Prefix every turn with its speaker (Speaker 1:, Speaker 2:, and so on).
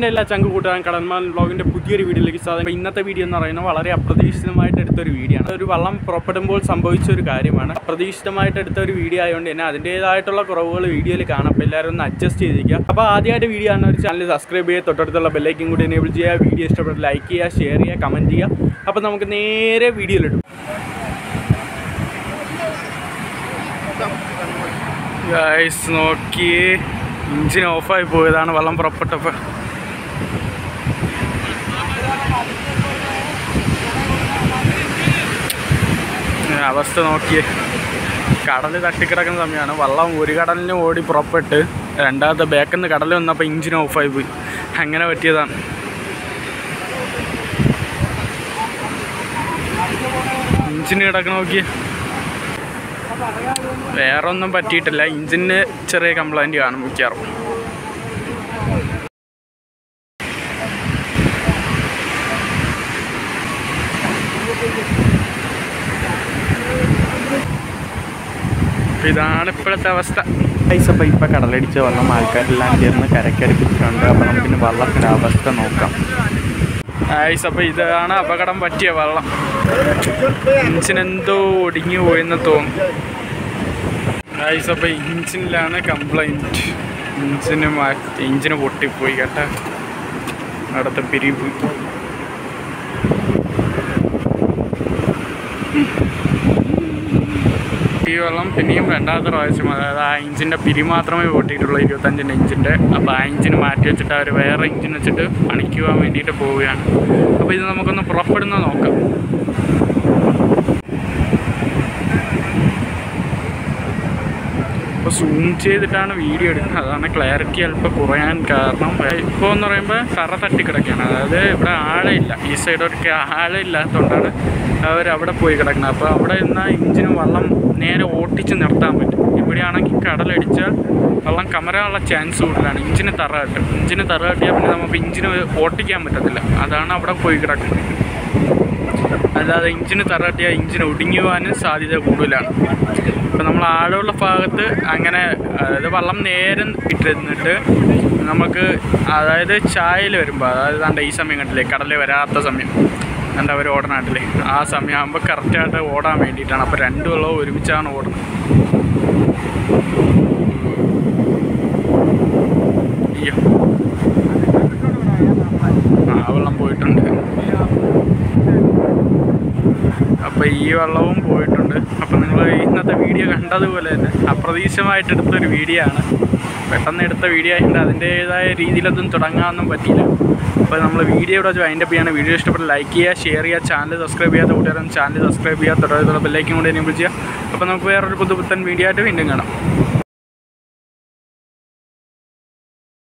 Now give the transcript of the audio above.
Speaker 1: എൻ്റെ എല്ലാ ചങ്ക് കൂട്ടുകാരൻ കടന്മാൻ ബ്ലോഗിൻ്റെ പുതിയൊരു വീഡിയോയിലേക്ക് സാധനം ഇന്നത്തെ വീഡിയോ എന്ന് പറയുന്നത് വളരെ അപ്രതീക്ഷിതമായിട്ട് എടുത്തൊരു വീഡിയോ ആണ് ഒരു വള്ളം പുറപ്പെടുമ്പോൾ സംഭവിച്ച ഒരു കാര്യമാണ് അപ്രതീക്ഷിതമായിട്ട് എടുത്ത ഒരു വീഡിയോ ആയതുകൊണ്ട് തന്നെ അതിൻ്റേതായിട്ടുള്ള കുറവുകൾ വീഡിയോയിൽ കാണാം അപ്പോൾ എല്ലാവരും ഒന്ന് അഡ്ജസ്റ്റ് ചെയ്തിരിക്കുക അപ്പോൾ ആദ്യമായിട്ട് വീഡിയോ ആണ് ഒരു ചാനൽ സബ്സ്ക്രൈബ് ചെയ്യുക തൊട്ടടുത്തുള്ള ബെല്ലൈക്കും കൂടി എനേബിൾ ചെയ്യുക വീഡിയോ ഇഷ്ടപ്പെട്ട് ലൈക്ക് ചെയ്യുക ഷെയർ ചെയ്യുക കമൻറ്റ് ചെയ്യുക അപ്പോൾ നമുക്ക് നേരെ വീഡിയോയിലിടും ഗൈസ് നോക്കി എഞ്ചിൻ ഓഫായി പോയതാണ് വെള്ളം പുറപ്പെട്ടപ്പോൾ അവസ്ഥ നോക്കിയേ കടൽ തട്ടിക്കിടക്കുന്ന സമയമാണ് വള്ളം ഒരു കടലിന് ഓടി പുറപ്പെട്ട് രണ്ടാമത്തെ ബാക്കിൽ നിന്ന് കടൽ വന്നപ്പോൾ എഞ്ചിൻ ഓഫായി പോയി അങ്ങനെ പറ്റിയതാണ് എഞ്ചിന് കിടക്കണ നോക്കിയേ വേറെ ഒന്നും പറ്റിയിട്ടില്ല എഞ്ചിന് ചെറിയ കംപ്ലൈൻറ്റ് കാണും മിക്കാറും അപ്പൊ ഇതാണ് ഇപ്പോഴത്തെ അവസ്ഥ ഐസ് അപ്പോൾ ഇപ്പോൾ കടലടിച്ച വെള്ളം ആൾക്കാരെല്ലാം ചേർന്ന് കരക്കടുപ്പിച്ചിട്ടുണ്ട് അപ്പോൾ നമുക്കിനി വള്ളത്തിൻ്റെ അവസ്ഥ നോക്കാം ഐസ് അപ്പോൾ ഇതാണ് അപകടം പറ്റിയ വെള്ളം എഞ്ചിനെന്തോ ഒടിഞ്ഞു പോയെന്ന് തോന്നുന്നു ഐസ് അപ്പോൾ എഞ്ചിനിലാണ് കംപ്ലൈൻറ്റ് എഞ്ചിന് മാറ്റി എഞ്ചിന് പൊട്ടിപ്പോയി കേട്ടാ അടുത്ത പിരി പോയി ഈ വെള്ളം പിന്നെയും രണ്ടാമത്തെ പ്രാവശ്യം അതായത് ആ എഞ്ചിൻ്റെ പിരി മാത്രമേ പൊട്ടിയിട്ടുള്ളൂ ഇരുപത്തഞ്ചിൻ്റെ എഞ്ചിൻ്റെ അപ്പോൾ ആ എഞ്ചിന് മാറ്റി വെച്ചിട്ട് അവർ വേറെ എഞ്ചിൻ വെച്ചിട്ട് പണിക്കുവാൻ വേണ്ടിയിട്ട് പോവുകയാണ് അപ്പോൾ ഇത് നമുക്കൊന്ന് പുറപ്പെടുന്നത് നോക്കാം ഇപ്പോൾ സൂം ചെയ്തിട്ടാണ് വീഡിയോ എടുക്കുന്നത് അതാണ് ക്ലാരിറ്റി അല്പം കുറയാൻ കാരണം ഇപ്പോൾ എന്ന് പറയുമ്പോൾ കറ തട്ടിക്കിടക്കുകയാണ് അതായത് ഇവിടെ ആളില്ല ഈ സൈഡൊക്കെ ആളില്ലാത്തതുകൊണ്ടാണ് അവർ അവിടെ പോയി കിടക്കുന്നത് അപ്പോൾ അവിടെ നിന്ന് എഞ്ചിന് വെള്ളം നേരെ ഓട്ടിച്ച് നിർത്താൻ പറ്റും ഇവിടെയാണെങ്കിൽ കടലടിച്ചാൽ വെള്ളം കമരാനുള്ള ചാൻസ് കൂടുതലാണ് ഇഞ്ചിന് തറ കട്ടും ഇഞ്ചിന് തറ കട്ടിയാൽ പിന്നെ നമുക്ക് ഇഞ്ചിന് ഓട്ടിക്കാൻ പറ്റത്തില്ല അതാണ് അവിടെ പോയി കിടക്കുന്നത് അല്ലാതെ ഇഞ്ചിന് തറ കട്ടിയാൽ ഇഞ്ചിന് ഒടിഞ്ഞു പോകാനും സാധ്യത കൂടുതലാണ് ഇപ്പം നമ്മൾ ആഴമുള്ള ഭാഗത്ത് അങ്ങനെ അതായത് വെള്ളം നേരെ ഇട്ടിരുന്നിട്ട് നമുക്ക് അതായത് ചായയിൽ വരുമ്പോൾ അതായത് ദാണ്ട ഈ സമയം കണ്ടില്ലേ കടലിൽ വരാത്ത സമയം കണ്ട അവർ ഓടനാട്ടില്ലേ ആ സമയമാകുമ്പോൾ കറക്റ്റായിട്ട് ഓടാൻ വേണ്ടിയിട്ടാണ് അപ്പോൾ രണ്ട് വെള്ളവും ഒരുമിച്ചാണ് ഓടുന്നത് അയ്യോ ആ വെള്ളം പോയിട്ടുണ്ട് അപ്പോൾ ഈ വെള്ളവും പോയിട്ടുണ്ട് അപ്പോൾ നിങ്ങൾ ഇന്നത്തെ വീഡിയോ കണ്ടതുപോലെ തന്നെ അപ്രതീക്ഷിതമായിട്ട് എടുത്തൊരു വീഡിയോ ആണ് പെട്ടെന്ന് എടുത്ത വീഡിയോ ആയതുകൊണ്ട് അതിൻ്റേതായ രീതിയിലൊന്നും തുടങ്ങാനൊന്നും പറ്റിയില്ല അപ്പോൾ നമ്മൾ വീഡിയോ ഇവിടെ വെച്ച് വൈൻഡപ്പ് ചെയ്യാണ് വീഡിയോ ഇഷ്ടപ്പെട്ട് ലൈക്ക് ചെയ്യുക ഷെയർ ചെയ്യുക ചാനൽ സബ്സ്ക്രൈബ് ചെയ്യാത്ത കൂട്ടുകാരും ചാനൽ സബ്സ്ക്രൈബ് ചെയ്യുക തുടർന്നുള്ള ബെല്ലൈക്കും കൂടി എനേബിൾ ചെയ്യുക അപ്പോൾ നമുക്ക് വേറൊരു പുതുപുത്തൻ വീഡിയോ ആയിട്ട് വീണ്ടും കാണാം